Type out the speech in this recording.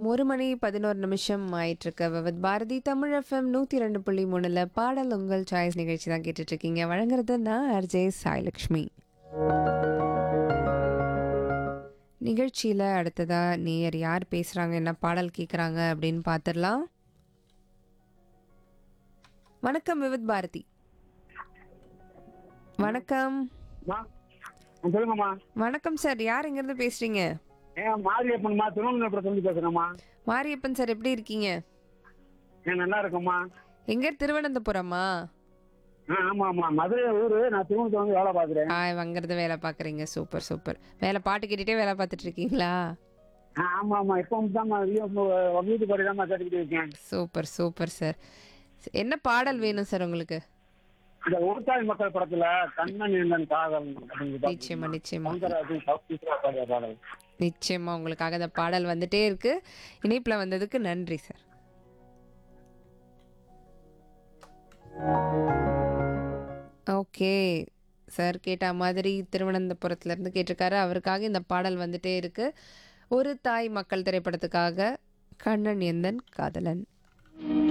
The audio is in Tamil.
ஒரு மணி பதினோரு நிமிஷம் ஆயிட்டிருக்கு வித் பாரதி தமிழ் எஃப்எம் நூற்றி ரெண்டு புள்ளி மூணில் பாடல் உங்கள் சாய்ஸ் நிகழ்ச்சி தான் கேட்டுட்டு இருக்கீங்க வழங்குறது நான் அர்ஜே சாய்லக்ஷ்மி நிகழ்ச்சியில் அடுத்ததா நேயர் யார் பேசுகிறாங்க என்ன பாடல் கேட்குறாங்க அப்படின்னு பார்த்துடலாம் வணக்கம் விவித் பாரதி வணக்கம் அம்மா, ஆ, சொல்லுங்கம்மா வணக்கம் சார் யார் எங்கேருந்து பேசுகிறீங்க ஏன் மாரியப்பன்மா திருவனந்தபுரத்துலேருந்து பேசுகிறேம்மா மாரியப்பன் சார் எப்படி இருக்கீங்க ஏன் நல்லா இருக்கம்மா எங்க திருவனந்தபுரமா ஆ ஆமாம் ஆமாம் மதுரை ஊர் நான் திருவனந்தபுரம் வந்து வேலை பார்க்குறேன் ஆ அங்கிருந்து வேலை பார்க்குறீங்க சூப்பர் சூப்பர் வேலை பாட்டு கேட்டுட்டே வேலை பார்த்துட்டு இருக்கீங்களா ஆ ஆமாம் ஆமாம் இப்போ தான்மா வீட்டு பாடி தான்மா கேட்டுக்கிட்டு இருக்கேன் சூப்பர் சூப்பர் சார் என்ன பாடல் வேணும் சார் உங்களுக்கு இந்த உருத்தாய் மக்கள் படத்தில் கண்ணன் எந்தன் காதல் அப்படிங்கிற பாட்டு. நிச்சயமா நிச்சயமா சங்கராஜன் சௌத்ரா பாடிய பாடல் நிச்சயமா உங்களுக்காக இந்த பாடல் வந்துட்டே இருக்கு இணைப்பில் வந்ததுக்கு நன்றி சார் ஓகே சார் கேட்ட மாதிரி திருவனந்தபுரத்துல இருந்து கேட்டிருக்காரு அவருக்காக இந்த பாடல் வந்துட்டே இருக்கு ஒரு தாய் மக்கள் திரைப்படத்துக்காக கண்ணன் எந்தன் காதலன்